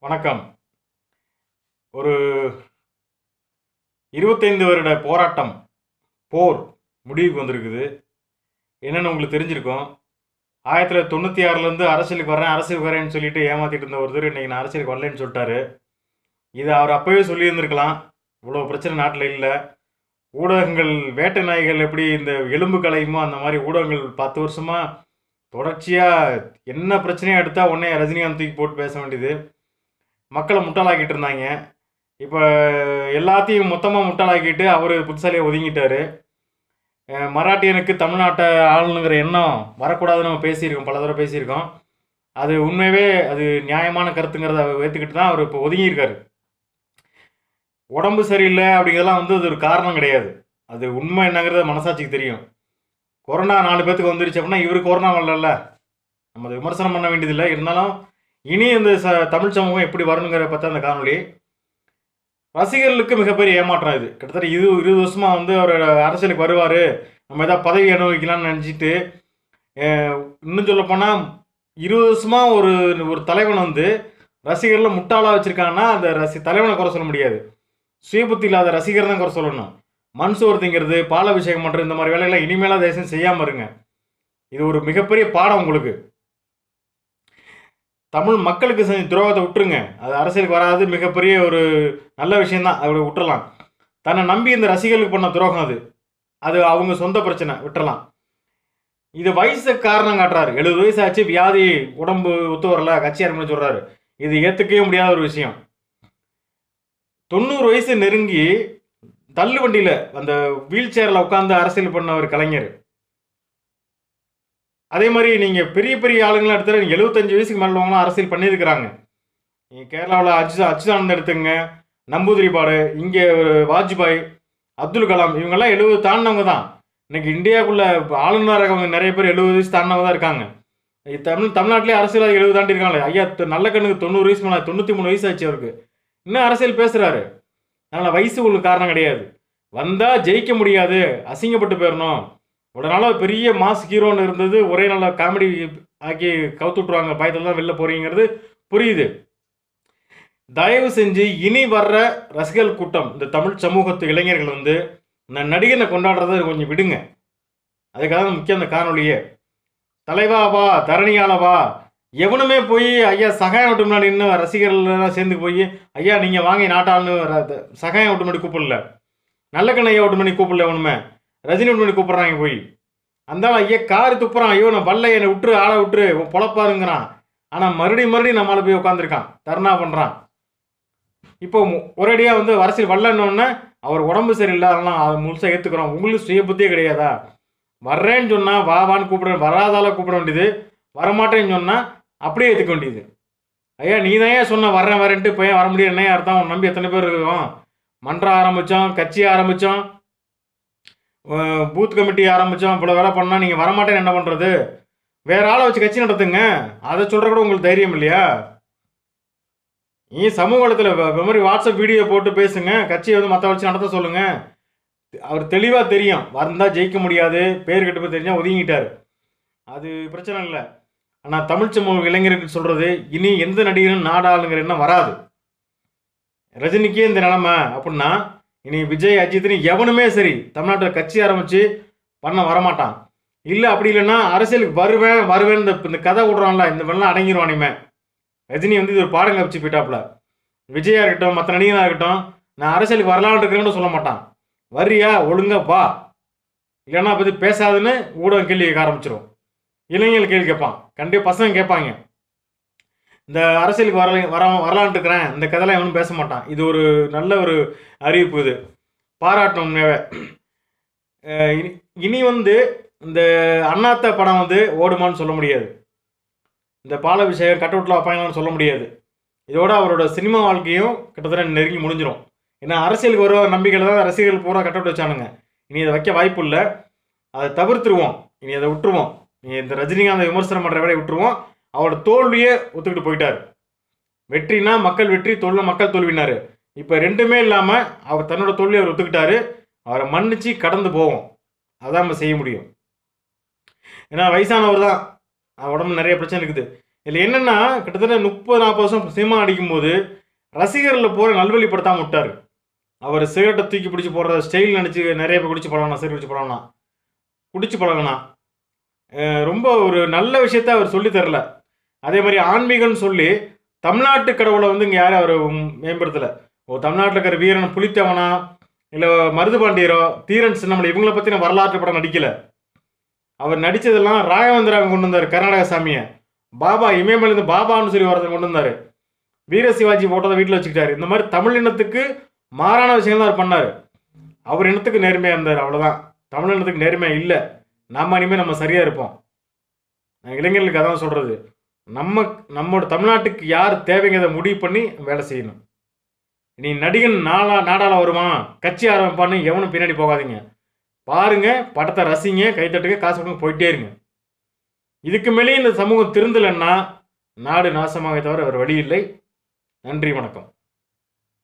வணக்கம் ஒரு இருபத்தைந்து வருட போராட்டம் போர் முடிவுக்கு வந்திருக்குது என்னென்னு உங்களுக்கு தெரிஞ்சிருக்கும் ஆயிரத்தி தொள்ளாயிரத்தி தொண்ணூற்றி ஆறுலேருந்து அரசியலுக்கு வரேன் அரசியலுக்கு வரேன்னு சொல்லிட்டு ஏமாற்றிட்டு இருந்த ஒருத்தர் இன்றைக்கி நான் அரசியலுக்கு வரலன்னு சொல்லிட்டாரு இது அவர் அப்போவே சொல்லியிருந்திருக்கலாம் இவ்வளோ பிரச்சனை நாட்டில் இல்லை ஊடகங்கள் வேட்டை நாய்கள் எப்படி இந்த எலும்பு கலையுமோ அந்த மாதிரி ஊடகங்கள் பத்து வருஷமாக தொடர்ச்சியாக என்ன பிரச்சனையும் எடுத்தால் உடனே ரஜினிகாந்த் தூக்கி போட்டு பேச வேண்டியது மக்களை முட்டாளாக்கிட்டு இருந்தாங்க இப்போ எல்லாத்தையும் மொத்தமாக முட்டாளாக்கிட்டு அவர் புத்திசாலியாக ஒதுங்கிட்டாரு அஹ் மராட்டியனுக்கு தமிழ்நாட்டை ஆளணுங்கிற எண்ணம் வரக்கூடாதுன்னு நம்ம பேசியிருக்கோம் பல தடவை பேசியிருக்கோம் அது உண்மையாகவே அது நியாயமான கருத்துங்கிறத அவர் ஏற்றுக்கிட்டு தான் அவர் இப்போ ஒதுங்கியிருக்காரு உடம்பு சரியில்லை அப்படிங்கிறதெல்லாம் வந்து அது ஒரு காரணம் கிடையாது அது உண்மை என்னங்கிறது மனசாட்சிக்கு தெரியும் கொரோனா நாலு பேத்துக்கு வந்துருச்சு அப்படின்னா இவருக்கு கொரோனா வரல நம்ம அதை விமர்சனம் பண்ண வேண்டியதில்லை இருந்தாலும் இனி இந்த ச தமிழ் சமூகம் எப்படி வரணுங்கிற பற்றி அந்த காணொளி ரசிகர்களுக்கு மிகப்பெரிய ஏமாற்றம் இது கிட்டத்தட்ட இது இருபது வருஷமாக வந்து அவர் அரசியலுக்கு வருவார் நம்ம ஏதாவது பதவி அனுபவிக்கலாம்னு நினச்சிட்டு இன்னும் சொல்ல போனால் இருபது வருஷமாக ஒரு ஒரு தலைவன் வந்து ரசிகர்களை முட்டாளாக வச்சுருக்காங்கன்னா அந்த ரசி தலைவனை குறை சொல்ல முடியாது சுயபுத்தி இல்லாத ரசிகர் தான் குறை சொல்லணும் மண் சோறு திங்கிறது பாலாபிஷேகம் பண்ணுறது இந்த மாதிரி வேலையெல்லாம் இனிமேலாம் தயவுசெய்து செய்யாமல் இருங்க இது ஒரு மிகப்பெரிய பாடம் உங்களுக்கு தமிழ் மக்களுக்கு செஞ்ச துரோகத்தை விட்டுருங்க அது அரசியலுக்கு வராது மிகப்பெரிய ஒரு நல்ல விஷயம்தான் அதை விட்டுறலாம் தன்னை நம்பி இந்த ரசிகர்களுக்கு பண்ண துரோகம் அது அது அவங்க சொந்த பிரச்சனை விட்டுறலாம் இது வயசு காரணம் காட்டுறாரு எழுபது வயசு ஆச்சு வியாதி உடம்பு ஒத்து வரல கட்சி ஆரம்பிச்சு சொல்றாரு இது ஏற்றுக்கவே முடியாத ஒரு விஷயம் தொண்ணூறு வயசு நெருங்கி தள்ளு வண்டியில் அந்த வீல் சேரில் உட்காந்து அரசியல் பண்ண ஒரு கலைஞர் அதே மாதிரி நீங்கள் பெரிய பெரிய ஆளுங்களாம் எடுத்துகிட்டு நீங்கள் எழுபத்தஞ்சு வயசுக்கு மேலே உள்ளவங்களாம் அரசியல் பண்ணியிருக்கிறாங்க நீங்கள் கேரளாவில் அச்சு அச்சுதானந்த் எடுத்துங்க நம்பூதிரிபாடு இங்கே ஒரு வாஜ்பாய் அப்துல் கலாம் இவங்கெல்லாம் எழுபது தாண்டினவங்க தான் இன்னைக்கு இந்தியாவுக்குள்ள ஆளுநராக இருக்கவங்க நிறைய பேர் எழுபது வயசு தாண்டினவங்க தான் இருக்காங்க இ- தமிழ் தமிழ்நாட்டிலே அரசியல் எழுபது தாண்டி இருக்காங்களே ஐயா த- நல்ல கண்ணுக்கு தொண்ணூறு வயசு மேலே தொண்ணூற்றி மூணு வயசு ஆச்சு அவருக்கு இன்னும் அரசியல் பேசுகிறாரு அதனால் வயசு உங்களுக்கு காரணம் கிடையாது வந்தால் ஜெயிக்க முடியாது அசிங்கப்பட்டு போயிடணும் ஒரு நாளாக பெரிய மாஸ் ஹீரோன்னு இருந்தது ஒரே நாள காமெடி ஆக்கி கவுத்து விட்ருவாங்க பயத்தில் தான் வெளில போறீங்கிறது புரியுது தயவு செஞ்சு இனி வர்ற ரசிகர்கள் கூட்டம் இந்த தமிழ் சமூகத்து இளைஞர்கள் வந்து இந்த நடிகனை கொண்டாடுறத கொஞ்சம் விடுங்க அதுக்காக தான் முக்கியம் அந்த காணொலியே தலைவா வா தரணியால வா எவனுமே போய் ஐயா சகாயம் விட்டு முன்னாடி இன்னும் ரசிகர்கள் எல்லாம் சேர்ந்து போய் ஐயா நீங்கள் வாங்கி நாட்டாள்னு ர- சகாயம் விட்டு முன்னாடி கூப்பிடல நல்ல கண்ணையா விட்டு முன்னாடி கூப்பிடல எவனுமே ரஜினி விட்டு முன்னாடி கூப்பிட்றாங்க போய் அந்தாலும் ஐயா காரு துப்புறான் ஐயோ நான் வல்ல என்னை விட்டுரு ஆளை விட்டுரு உன் பொழப்பாருங்கிறான் ஆனால் மறுபடியும் மறுபடியும் நம்மளால போய் உட்காந்துருக்கான் தர்ணா பண்ணுறான் இப்போ மு- ஒரேடியாக வந்து அரசியல் வரலன்னொன்னே அவர் உடம்பு சரியில்லை அதெல்லாம் அதை முழுசாக ஏற்றுக்கிறோம் உங்களுக்கு சுய புத்தியே கிடையாதா வர்றேன்னு சொன்னால் வா வான்னு கூப்பிட வராதால கூப்பிட வேண்டியது வரமாட்டேன்னு சொன்னால் அப்படியே ஏற்றுக்க வேண்டியது ஐயா நீ தான் ஏன் சொன்ன வர்றேன் வரேன்ட்டு இப்போ ஏன் வர முடியும் என்ன அர்த்தம் உன் நம்பி எத்தனை பேர் இருக்கோம் மன்றம் ஆரம்பித்தோம் கட்சி ஆரம்பித்தோம் பூத் கமிட்டி ஆரம்பித்தோம் இவ்வளோ வேலை பண்ணால் நீங்கள் வரமாட்டேன்னு என்ன பண்ணுறது வேற ஆளை வச்சு கட்சி நடத்துங்க அதை சொல்கிற கூட உங்களுக்கு தைரியம் இல்லையா நீ சமூக வளத்தில் இந்த மாதிரி வாட்ஸ்அப் வீடியோ போட்டு பேசுங்க கட்சியை வந்து மற்ற வச்சு நடத்த சொல்லுங்க அவர் தெளிவாக தெரியும் வந்தால் ஜெயிக்க முடியாது பேர் கெட்டு போய் தெரிஞ்சால் ஒதுங்கிட்டார் அது பிரச்சனை இல்லை ஆனால் தமிழ் சமூக இளைஞருக்கு சொல்கிறது இனி எந்த நடிகரும் நாடாளுங்கிற எண்ணம் வராது ரஜினிக்கே இந்த நிலமை அப்படின்னா இனி விஜய் அஜித்னு எவனுமே சரி தமிழ்நாட்டில் கட்சி ஆரம்பித்து பண்ண வரமாட்டான் இல்லை அப்படி இல்லைன்னா அரசியலுக்கு வருவேன் வருவேன் இந்த இந்த கதை விடுறான்ல இந்த வெள்ளம் அடங்கிடுவான் இனிமே ரஜினி வந்து இது ஒரு பாடம் கப்பிச்சு போயிட்டாப்புல விஜயா இருக்கட்டும் மற்ற நடிகனாக இருக்கட்டும் நான் அரசியலுக்கு வரலான்னு இருக்கிறேன்னு சொல்ல மாட்டான் வரியா ஒழுங்கா வா இல்லைன்னா பற்றி பேசாதுன்னு ஊடகம் கேள்வி கேட்க ஆரம்பிச்சிடும் இளைஞர்கள் கேள்வி கேட்பான் கண்டிப்பாக பசங்க கேட்பாங்க இந்த அரசியலுக்கு வர வர வரலான்ட்டு இருக்கிறேன் இந்த கதைலாம் எவனும் பேச மாட்டான் இது ஒரு நல்ல ஒரு அறிவிப்பு இது பாராட்டணும் உண்மையாவே அஹ் இனி- இனி வந்து இந்த அண்ணாத்த படம் வந்து ஓடுமான்னு சொல்ல முடியாது இந்த பாலாபிஷேகம் கட் அவுட்டில் வைப்பாங்களான்னு சொல்ல முடியாது இதோட அவரோட சினிமா வாழ்க்கையும் கிட்டத்தட்ட நெருங்கி முடிஞ்சிடும் ஏன்னா அரசியலுக்கு வர நம்பிக்கையில் தான் ரசிகர்கள் பூரா கட் அவுட் வச்சானுங்க இனி இதை வைக்க வாய்ப்பு இல்லை அதை தவிர்த்துருவோம் இனி அதை விட்டுருவோம் நீ இந்த ரஜினிகாந்த் விமர்சனம் பண்ணுற வேலையை விட்டுருவோம் அவரோட தோல்வியே ஒத்துக்கிட்டு போயிட்டார் வெற்றினா மக்கள் வெற்றி தோல்வி மக்கள் தோல்வினாரு இப்போ ரெண்டுமே இல்லாமல் அவர் தன்னோட தோல்வியை அவர் ஒத்துக்கிட்டாரு அவரை மன்னிச்சு கடந்து போவோம் அதான் நம்ம செய்ய முடியும் ஏன்னா வயசானவர் தான் அவர் உடம்பு நிறைய பிரச்சனை இருக்குது இதில் என்னென்னா கிட்டத்தட்ட முப்பது நாற்பது வருஷம் சினிமா அடிக்கும்போது ரசிகர்களில் போகிற நல்வழிப்படுத்தாம விட்டார் அவர் சிகரெட்டை தூக்கி பிடிச்சி போடுற ஸ்டைல் நினச்சி நிறைய பேர் குடிச்சு பழகணும் சிகரெட் குடிச்சு பழகணும் குடிச்சு பழகணும் அஹ் ரொம்ப ஒரு நல்ல விஷயத்த அவர் சொல்லி தரல அதே மாதிரி ஆன்மீகம்னு சொல்லி தமிழ்நாட்டு கடவுளை வந்து இங்கே யாரும் அவர் மேம்படுத்தலை ஓ தமிழ்நாட்டில் இருக்கிற வீரன் புலித்தேவனா இல்லை மருதுபாண்டியரோ தீரன் சின்னமலை இவங்கள பற்றின வரலாற்று படம் நடிக்கலை அவர் நடித்ததெல்லாம் ராகவேந்திராவை கொண்டு வந்தார் கர்நாடக சாமியை பாபா இமயமலைந்து பாபான்னு சொல்லி ஒருத்தர் கொண்டு வந்தார் வீர சிவாஜி போட்டதை வீட்டில் வச்சுக்கிட்டாரு இந்த மாதிரி தமிழ் இனத்துக்கு மாறான விஷயம் தான் அவர் பண்ணார் அவர் இனத்துக்கு நேர்மையாக இருந்தார் அவ்வளோதான் தமிழ் இனத்துக்கு நேர்மையாக இல்லை நாம இனிமேல் நம்ம சரியாக இருப்போம் நான் இளைஞர்களுக்கு அதான் சொல்கிறது நம்ம நம்மளோட தமிழ்நாட்டுக்கு யார் தேவைங்கிறத முடிவு பண்ணி வேலை செய்யணும் நீ நடிகன் நாளா நாடால வருவான் கட்சி ஆரம்பிப்பான்னு எவனும் பின்னாடி போகாதீங்க பாருங்க படத்தை ரசிங்க கைத்தட்டுங்க காசு கொடுங்க போயிட்டே இருங்க இதுக்கு மேலேயும் இந்த சமூகம் திருந்தலைன்னா நாடு நாசமாக தவிர வேறு வழி இல்லை நன்றி வணக்கம்